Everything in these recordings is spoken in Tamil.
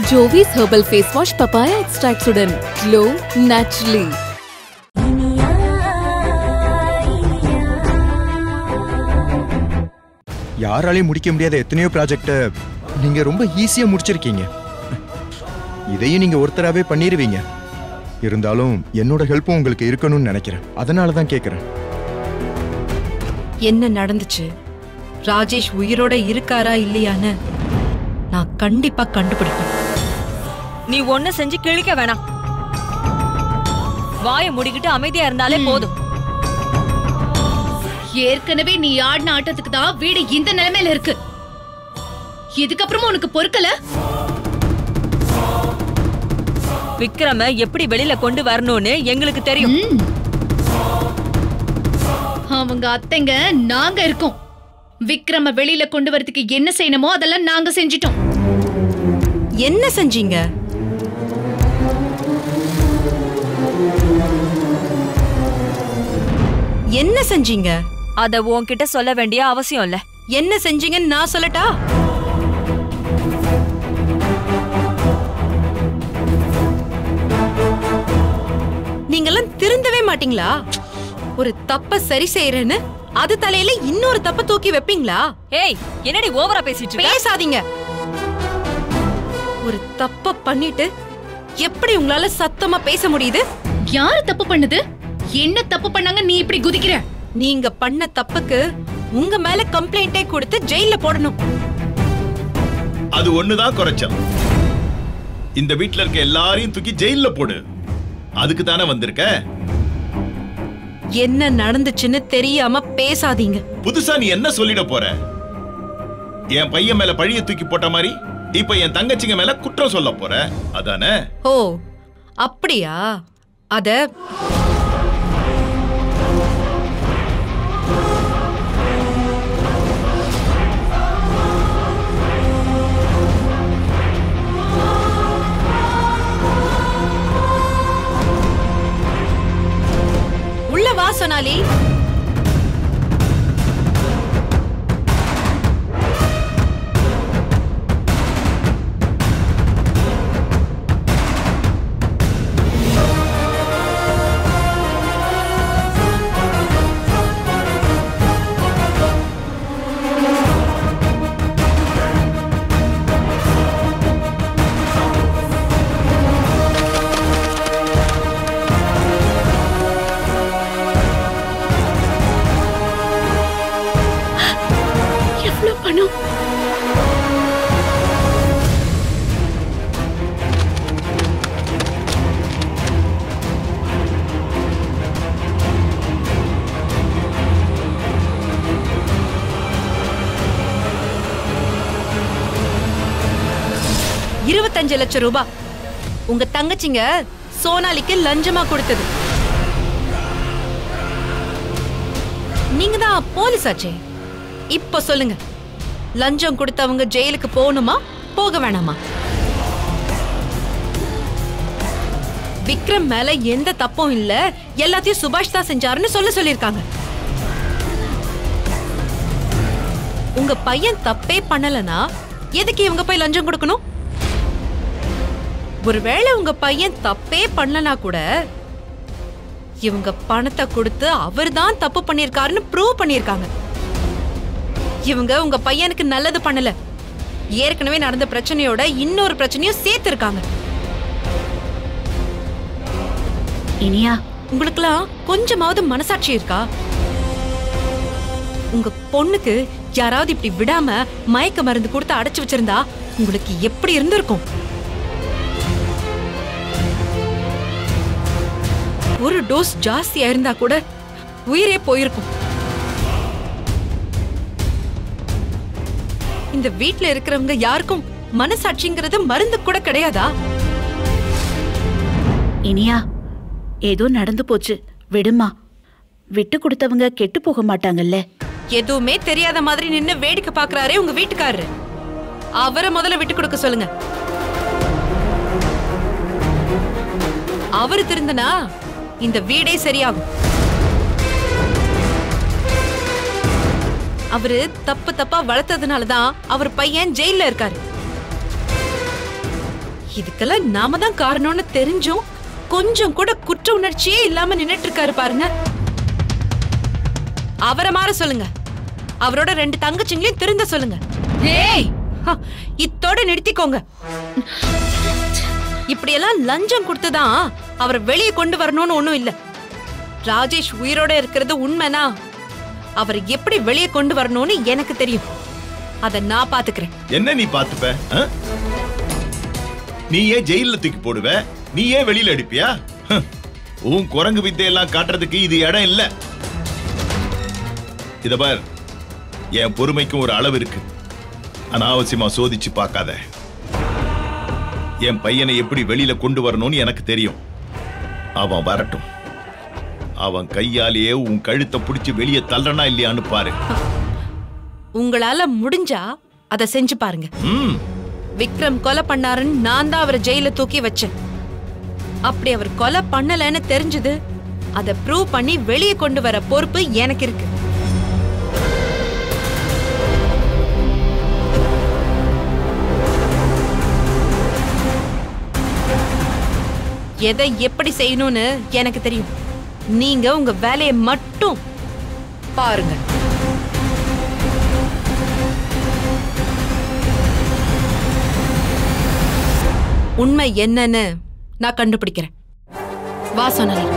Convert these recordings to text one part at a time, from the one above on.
Jovees herbal face wash papaya எக்ஸ்ட்ராக்ட்ஸுடன் க்ளோ naturally யாராலையும் முடிக்க முடியாத எத்தனையோ ப்ராஜெக்டை நீங்க ரொம்ப ஈஸியா முடிச்சிருக்கீங்க இதையும் நீங்க ஒருத்தராவே பண்ணிருவீங்க இருந்தாலும் என்னோட ஹெல்ப்பும் உங்களுக்கு இருக்கணும்னு நினைக்கிறேன் அதனால தான் கேட்குறேன் என்ன நடந்துச்சு ராஜேஷ் உயிரோட இருக்காரா இல்லையான்னு நான் கண்டிப்பா கண்டுபிடிப்பேன் நீ ஒண்ணு செஞ்சு கிழிக்க வேணாம் வாயை முடிக்கிட்டு அமைதியா இருந்தாலே போதும் ஏற்கனவே நீ ஆடின ஆட்டத்துக்கு தான் வீடு இந்த நிலைமையில இருக்கு இதுக்கப்புறமும் உனக்கு பொறுக்கல விக்ரம எப்படி வெளியில கொண்டு வரணும்னு எங்களுக்கு தெரியும் ம். அவங்க அத்தைங்க நாங்க இருக்கோம் விக்ரம வெளியில கொண்டு வரதுக்கு என்ன செய்யணுமோ அதெல்லாம் நாங்க செஞ்சிட்டோம் என்ன செஞ்சீங்க என்ன செஞ்சீங்க அத உன்கிட்ட சொல்ல வேண்டிய அவசியம் இல்ல என்ன செஞ்சீங்கன்னு நான் சொல்லட்டா நீங்கெல்லாம் திருந்தவே மாட்டீங்களா ஒரு தப்ப சரி செய்யறேன்னு அது தலையில இன்னொரு தப்ப தூக்கி வைப்பீங்களா ஏய் என்னடி ஓவரா பேசிட்டு இருக்க பேசாதீங்க ஒரு தப்ப பண்ணிட்டு எப்படி உங்களால சத்தமா பேச முடியுது யாரு தப்பு பண்ணுது என்ன தப்பு பண்ணாங்க நீ இப்படி குதிக்கிற நீங்க பண்ண தப்புக்கு உங்க மேல கம்ப்ளைண்டே கொடுத்து ஜெயில போடணும் அது ஒண்ணுதான் குறைச்சல் இந்த வீட்ல இருக்க எல்லாரையும் தூக்கி ஜெயில்ல போடு அதுக்கு தானே வந்திருக்க என்ன நடந்துச்சுன்னு தெரியாம பேசாதீங்க புதுசா நீ என்ன சொல்லிட போற என் பையன் மேல பழிய தூக்கி போட்ட மாதிரி இப்ப என் தங்கச்சிங்க மேல குற்றம் சொல்ல போற அதானே ஓ அப்படியா அத உள்ள வா சொனாலி எவ்வளவு பணம் இருபத்தஞ்சு லட்சம் ரூபாய் உங்க தங்கச்சிங்க சோனாலிக்கு லஞ்சமா கொடுத்தது நீங்க தான் போலீஸ் ஆச்சே இப்ப சொல்லுங்க லஞ்சம் கொடுத்தவங்க ஜெயிலுக்கு போகணுமா போக வேணாமா விக்ரம் மேல எந்த தப்பும் இல்ல எல்லாத்தையும் சுபாஷ் தான் செஞ்சாருன்னு சொல்ல சொல்லிருக்காங்க உங்க பையன் தப்பே பண்ணலனா எதுக்கு இவங்க போய் லஞ்சம் கொடுக்கணும் ஒருவேளை உங்க பையன் தப்பே பண்ணலனா கூட இவங்க பணத்தை கொடுத்து அவர்தான் தப்பு பண்ணிருக்காருன்னு ப்ரூவ் பண்ணிருக்காங்க இவங்க உங்க பையனுக்கு நல்லது பண்ணல ஏற்கனவே நடந்த பிரச்சனையோட இன்னொரு பிரச்சனையும் சேர்த்திருக்காங்க இனியா உங்களுக்குலாம் கொஞ்சமாவது மனசாட்சி இருக்கா உங்க பொண்ணுக்கு யாராவது இப்படி விடாம மயக்க மருந்து கொடுத்து அடைச்சு வச்சிருந்தா உங்களுக்கு எப்படி இருந்திருக்கும் ஒரு டோஸ் ஜாஸ்தியா இருந்தா கூட உயிரே போயிருக்கும் இந்த வீட்ல இருக்கிறவங்க யாருக்கும் மனசாட்சிங்கிறது மருந்து கூட கிடையாதா இனியா ஏதோ நடந்து போச்சு விடுமா விட்டு கொடுத்தவங்க கெட்டு போக மாட்டாங்கல்ல எதுவுமே தெரியாத மாதிரி நின்னு வேடிக்கை பாக்குறாரே உங்க வீட்டுக்காரரு அவரை முதல்ல விட்டு கொடுக்க சொல்லுங்க அவரு திருந்தனா இந்த வீடே சரியாகும் அவரு தப்பு தப்பா வளர்த்ததுனால தான் அவர் பையன் ஜெயில்ல இருக்காரு இதுக்கெல்லாம் நாம தான் காரணம்னு தெரிஞ்சும் கொஞ்சம் கூட குற்ற உணர்ச்சியே இல்லாம நின்னுட்டு இருக்காரு பாருங்க அவரை மாற சொல்லுங்க அவரோட ரெண்டு தங்கச்சிங்களையும் திருந்த சொல்லுங்க ஏய் ஹ, இத்தோட நிறுத்திக்கோங்க இப்படியெல்லாம் லஞ்சம் கொடுத்துதான் அவரை வெளியே கொண்டு வரணும்னு ஒண்ணும் இல்ல ராஜேஷ் உயிரோட இருக்கிறது உண்மைனா அவரை எப்படி வெளியே கொண்டு வரணும்னு எனக்கு தெரியும் அத நான் பாத்துக்கிறேன் என்ன நீ பாத்துப்ப ஆ? நீ ஏன் ஜெயில தூக்கி போடுவ நீ ஏன் வெளியில அடிப்பியா ஹம். உன் குரங்கு வித்தையெல்லாம் காட்டுறதுக்கு இது இடம் இல்ல இத பார் என் பொறுமைக்கும் ஒரு அளவு இருக்கு அனாவசியமா சோதிச்சு பார்க்காத என் பையனை எப்படி வெளியில கொண்டு வரணும்னு எனக்கு தெரியும் அவன் வரட்டும் அவன் கையாலேயே உன் கழுத்தை பிடிச்சு வெளியே தள்ளனா இல்லையான்னு பாரு உங்களால முடிஞ்சா அத செஞ்சு பாருங்க ம் விக்ரம் கொலை பண்ணாருன்னு நான் தான் அவரை ஜெயில தூக்கி வச்சேன் அப்படி அவர் கொலை பண்ணலன்னு தெரிஞ்சது அத ப்ரூவ் பண்ணி வெளியே கொண்டு வர பொறுப்பு எனக்கு இருக்கு எதை எப்படி செய்யணும்னு எனக்கு தெரியும் நீங்க உங்க வேலையை மட்டும் பாருங்க உண்மை என்னன்னு நான் கண்டுபிடிக்கிறேன் வா சொன்னலி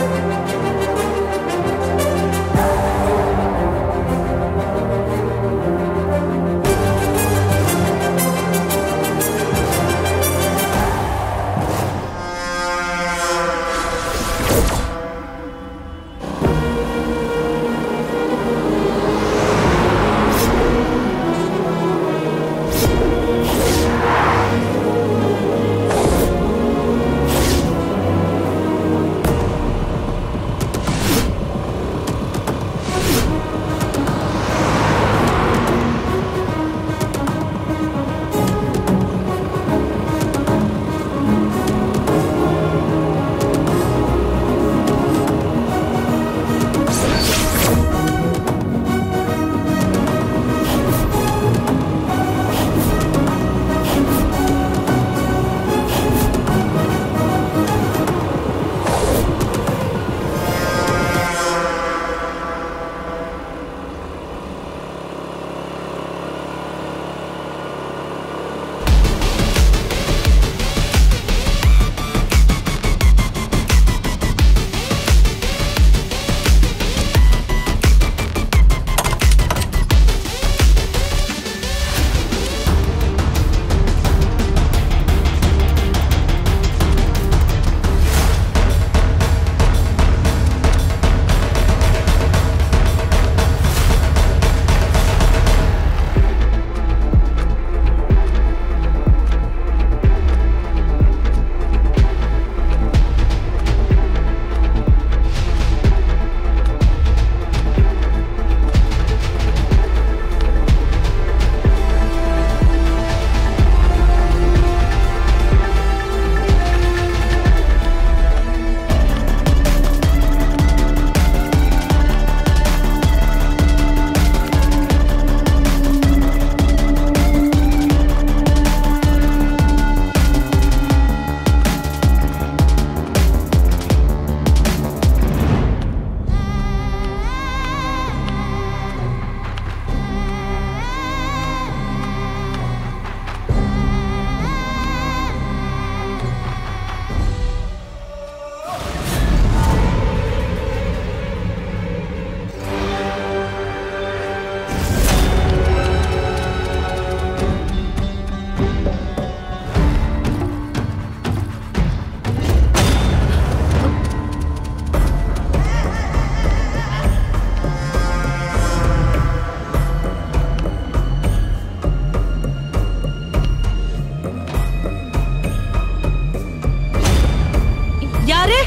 யாரு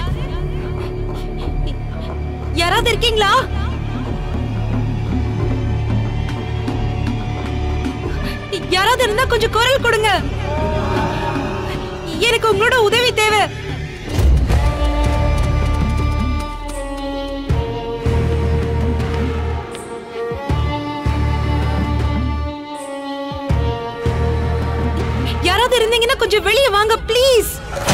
யாராவது இருக்கீங்களா யாராவது இருந்தா கொஞ்சம் குரல் கொடுங்க எனக்கு உங்களோட உதவி தேவை யாராவது இருந்தீங்கன்னா கொஞ்சம் கொஞ்சம் வெளியே வாங்க ப்ளீஸ்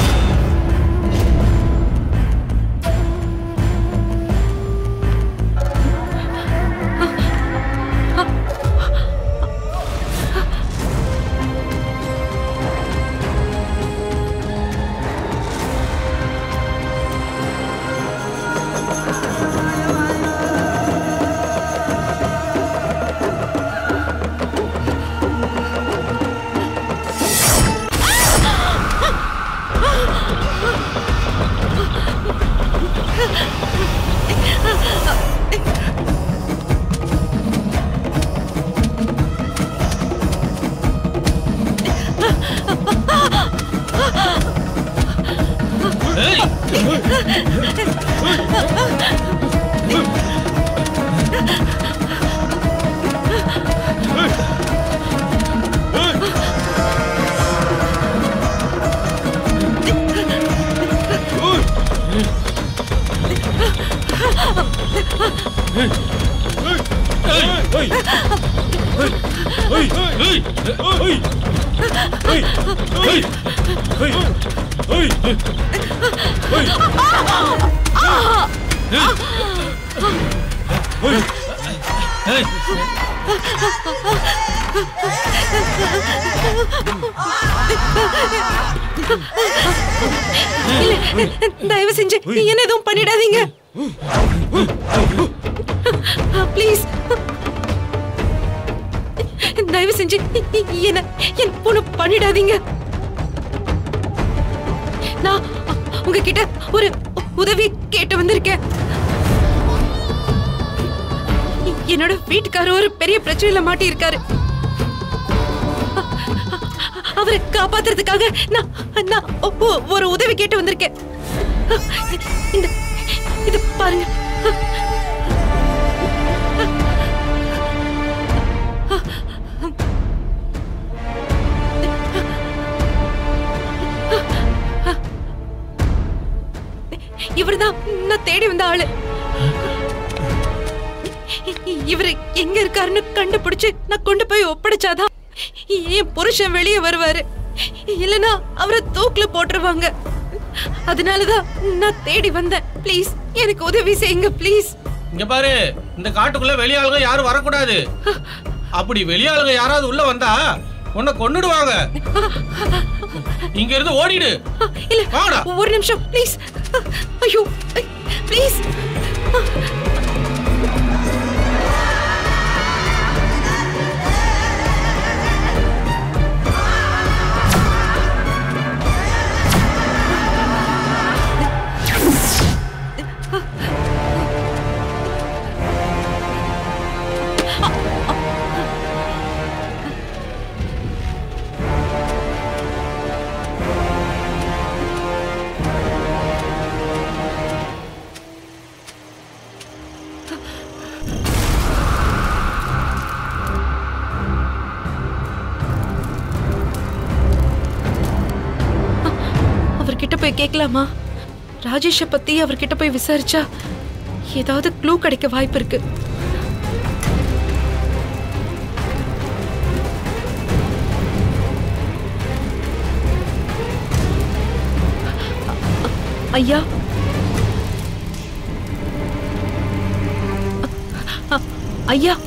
இல்ல தயவு செஞ்சு என்ன எதுவும் பண்ணிடாதீங்க ப்ளீஸ் தயவு செஞ்சு என்ன என் பொண்ணு பண்ணிடாதீங்க நான் உங்ககிட்ட ஒரு உதவி கேட்டு வந்திருக்கேன் என்னோட வீட்டுக்காரர் ஒரு பெரிய பிரச்சனையில மாட்டி இருக்காரு அவரை காப்பாத்துறதுக்காக நான் நான் ஒ- ஒரு உதவி கேட்டு வந்திருக்கேன் இந்த இது பாருங்க இவர்தான் நான் தேடி வந்த ஆளு இவரு எங்க இருக்காருன்னு கண்டுபிடிச்சு நான் கொண்டு போய் ஒப்படைச்சாதான் என் புருஷன் வெளியே வருவாரு இல்லனா அவரை தூக்குல போட்டுருவாங்க அதனாலதான் நான் தேடி வந்தேன் ப்ளீஸ் எனக்கு உதவி செய்யுங்க ப்ளீஸ் இங்க பாரு இந்த காட்டுக்குள்ள வெளியாளுங்க யாரும் வரக்கூடாது அப்படி வெளியாளுங்க யாராவது உள்ள வந்தா உன்னை கொன்னுடுவாங்க இங்க இருந்து ஓடிடு இல்ல வாடா. ஒரு நிமிஷம் ப்ளீஸ் ஐயோ ப்ளீஸ் அவர்கிட்ட போய் கேட்கலாமா ராஜேஷை பத்தி அவர்கிட்ட போய் விசாரிச்சா ஏதாவது க்ளூ கிடைக்க வாய்ப்பு இருக்கு ஐயா அ- அ- ஐயா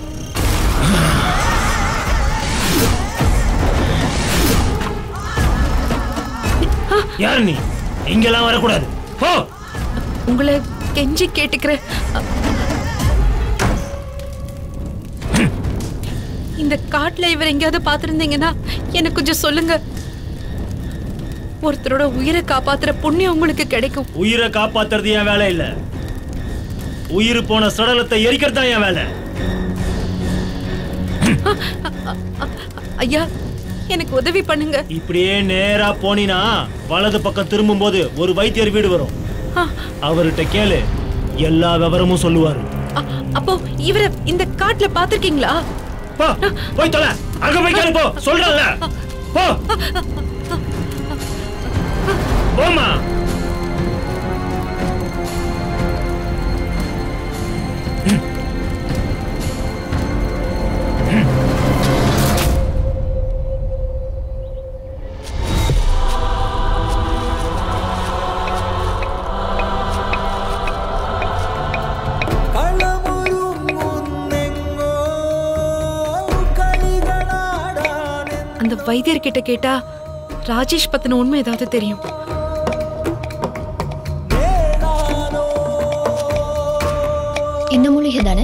யார் நீ இங்கெல்லாம் வரக்கூடாது போ உங்களை கெஞ்சி கேட்டுக்கிறேன் அ- இந்த காட்டுல இவர் எங்கேயாவது பார்த்திருந்தீங்கன்னா எனக்கு கொஞ்சம் சொல்லுங்க ஒருத்தரோட உயிரை காப்பாத்துற புண்ணியம் உங்களுக்கு கிடைக்கும் உயிரை காப்பாத்துறது என் வேலை இல்ல உயிர் போன சடலத்தை எரிக்கிறது தான் என் வேலை ஐயா எனக்கு உதவி பண்ணுங்க இப்படியே நேரா போனீனா வலது பக்கம் திரும்பும்போது ஒரு வைத்தியர் வீடு வரும் ஆ, அவர்கிட்ட கேளு எல்லா விவரமும் சொல்லுவாரு அ- அப்போ இவரை இந்த காட்டுல பாத்திருக்கீங்களா போ போய் தொலை அங்க போய் கேளு போ சொல்றல போ போமா வைத்தியர்கிட்ட கேட்டா ராஜேஷ் பத்தின உண்மை ஏதாவது தெரியும் இந்த மூலிகை தானே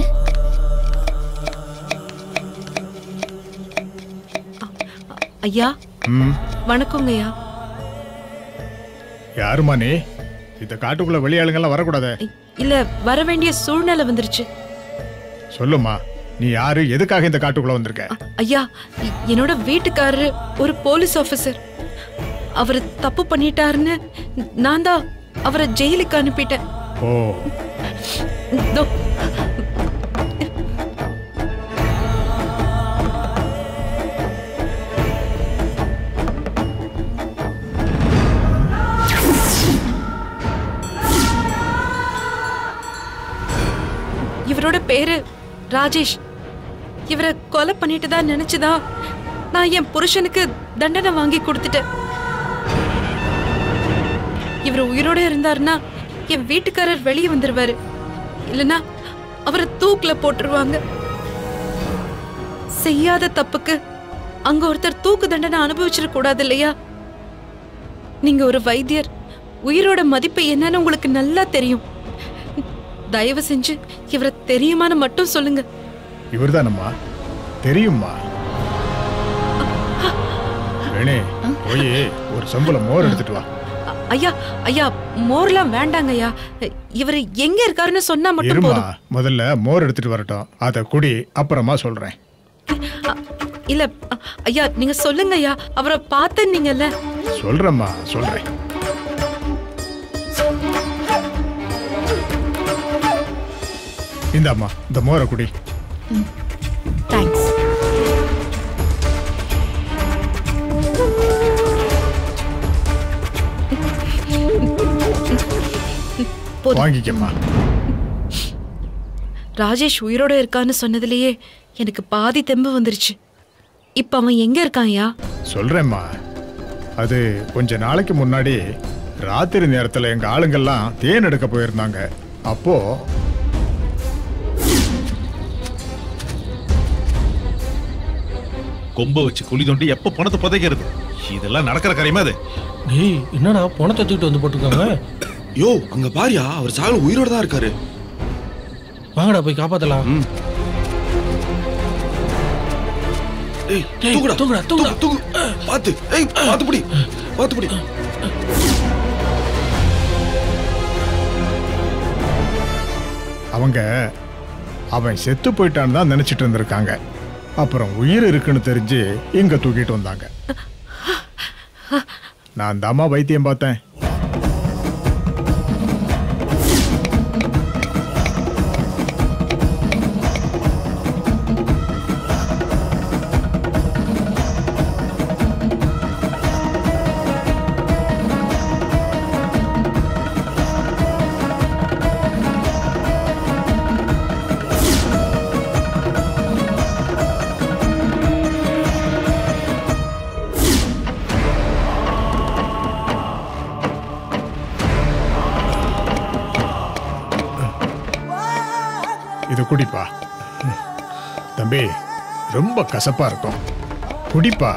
ஐயா ம் வணக்கங்க ஐயா யாருமா நீ இந்த காட்டுக்குள்ள வெளியாளுங்கெல்லாம் வரக்கூடாது இல்ல வர வேண்டிய சூழ்நிலை வந்துருச்சு சொல்லுமா நீ யாரு எதுக்காக இந்த காட்டுக்குள்ள வந்திருக்க ஐயா எ- என்னோட வீட்டுக்காரரு ஒரு போலீஸ் ஆபீசர் அவர் தப்பு பண்ணிட்டாருன்னு நான் தான் அவரை ஜெயிலுக்கு அனுப்பிட்டேன் ஓ இதோ, இவரோட பேரு ராஜேஷ் இவரை கொலை பண்ணிட்டு தான் நினைச்சுதான் நான் என் புருஷனுக்கு தண்டனை வாங்கி கொடுத்துட்டேன் இவர் உயிரோட இருந்தாருன்னா என் வீட்டுக்காரர் வெளியே வந்துருவாரு இல்லனா அவரை தூக்குல போட்டுருவாங்க செய்யாத தப்புக்கு அங்க ஒருத்தர் தூக்கு தண்டனை அனுபவிச்சிட கூடாது இல்லையா நீங்க ஒரு வைத்தியர் உயிரோட மதிப்பு என்னன்னு உங்களுக்கு நல்லா தெரியும் தயவு செஞ்சு இவரை தெரியுமான்னு மட்டும் சொல்லுங்க இவர்தானம்மா தெரியும்மா வேணே போய் ஒரு சொம்புல மோர் எடுத்துட்டு வா அ- ஐயா ஐயா மோர்லாம் வேண்டாங்க ஐயா இவர் எங்க இருக்காருன்னு சொன்னா மட்டும் இருமா போதும் முதல்ல மோர் எடுத்துட்டு வரட்டும் அதை குடி அப்புறமா சொல்றேன் இல்ல அ- ஐயா நீங்க சொல்லுங்க ஐயா அவரை பார்த்தீங்கல்ல சொல்றேம்மா சொல்றேன் இந்தாம்மா இந்த மோரை குடி தேங்க்ஸ் போதும். வாங்கிக்கம்மா ராஜேஷ் உயிரோட இருக்கான்னு சொன்னதுலயே எனக்கு பாதி தெம்பு வந்துருச்சு இப்ப அவன் எங்க இருக்கான் ஐயா சொல்றேம்மா அது கொஞ்ச நாளைக்கு முன்னாடி ராத்திரி நேரத்துல எங்க ஆளுங்கெல்லாம் தேன் எடுக்க போயிருந்தாங்க அப்போ கொம்ப வச்சு குழி தோண்டி எப்ப பணத்தை புதைக்கிறது இதெல்லாம் நடக்கிற காரியமா அது டேய் என்னடா பணத்தை தூக்கிட்டு வந்து போட்டுருக்காங்க யோ அங்க பாரியா அவர் சாகல உயிரோட தான் இருக்காரு வாங்கடா போய் காப்பாத்தலாம் ஏய் டேய், தூக்குடா தூக்குடா, தூக்குடா. தூக்கு தூக்கு பாத்து ஏய் பாத்து புடி பாத்து புடி அவங்க அவன் செத்து போயிட்டான்னு தான் நினைச்சிட்டு இருந்திருக்காங்க அப்புறம் உயிர் இருக்குன்னு தெரிஞ்சு இங்க தூக்கிட்டு வந்தாங்க நான் தாம்மா வைத்தியம் பார்த்தேன் இது குடிப்பா தம்பி ரொம்ப கசப்பா இருக்கும் குடிப்பா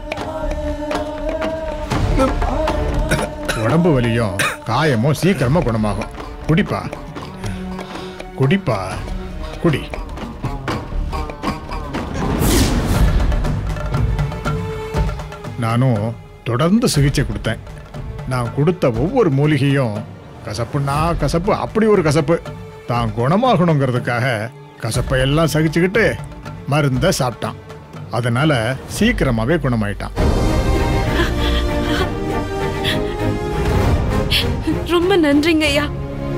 உடம்பு வலியும் காயமும் சீக்கிரமா குணமாகும் குடிப்பா குடிப்பா குடி நானும் தொடர்ந்து சிகிச்சை கொடுத்தேன் நான் கொடுத்த ஒவ்வொரு மூலிகையும் கசப்புன்னா கசப்பு அப்படி ஒரு கசப்பு தான் குணமாகணுங்கிறதுக்காக கசப்பை எல்லாம் சகிச்சுக்கிட்டு மருந்தை சாப்பிட்டான் அதனால சீக்கிரமாவே குணமாயிட்டான் ரொம்ப நன்றிங்க ஐயா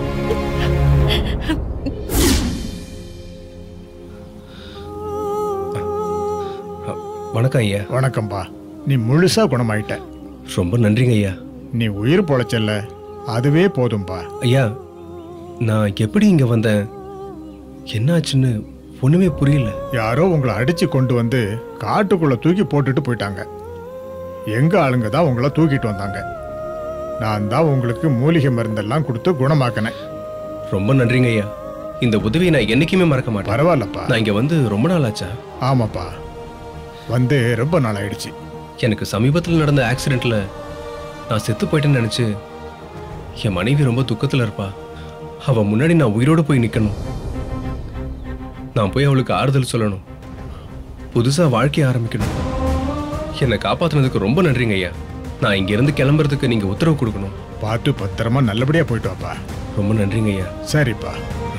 வணக்கம் ஐயா வணக்கம்பா நீ முழுசா குணமாயிட்ட ரொம்ப நன்றிங்க ஐயா நீ உயிர் பொழைச்சல்ல அதுவே போதும்பா ஐயா நான் எப்படி இங்க வந்தேன் என்னாச்சுன்னு ஒண்ணுமே புரியல யாரோ உங்களை அடிச்சு கொண்டு வந்து காட்டுக்குள்ள தூக்கி போட்டுட்டு போயிட்டாங்க எங்க ஆளுங்க தான் உங்களை தூக்கிட்டு வந்தாங்க நான் தான் உங்களுக்கு மூலிகை மருந்தெல்லாம் கொடுத்து குணமாக்கினேன் ரொம்ப நன்றிங்க ஐயா இந்த உதவியை நான் என்னைக்குமே மறக்க மாட்டேன் பரவாயில்லப்பா நான் இங்க வந்து ரொம்ப நாள் ஆச்சா ஆமாப்பா வந்து ரொம்ப நாள் ஆயிடுச்சு எனக்கு சமீபத்தில் நடந்த ஆக்சிடென்ட்ல நான் செத்து போயிட்டேன்னு நினைச்சு என் மனைவி ரொம்ப துக்கத்துல இருப்பா அவ முன்னாடி நான் உயிரோட போய் நிக்கணும் நான் போய் அவளுக்கு ஆறுதல் சொல்லணும் புதுசா வாழ்க்கைய ஆரம்பிக்கணும் என்னை காப்பாத்துனதுக்கு ரொம்ப நன்றிங்க ஐயா நான் இங்க இருந்து கிளம்புறதுக்கு நீங்க உத்தரவு கொடுக்கணும் பார்த்து பத்திரமா நல்லபடியா போயிட்டு வாப்பா ரொம்ப நன்றிங்க ஐயா சரிப்பா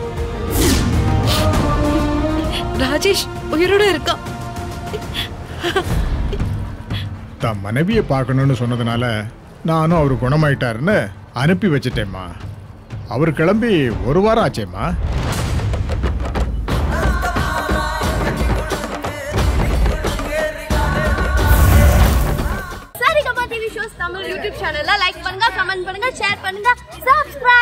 ராஜேஷ் உயிரோட இருக்கான் தான் மனைவியை பார்க்கணும்னு சொன்னதுனால நானும் அவர் குணமாயிட்டாருன்னு அனுப்பி வச்சிட்டேம்மா அவர் கிளம்பி ஒரு வாரம் ஆச்சேம்மா Saregama TV shows Tamil YouTube சேனல்ல லைக் பண்ணுங்க கமெண்ட் பண்ணுங்க ஷேர் பண்ணுங்க சப்ஸ்கிரைப்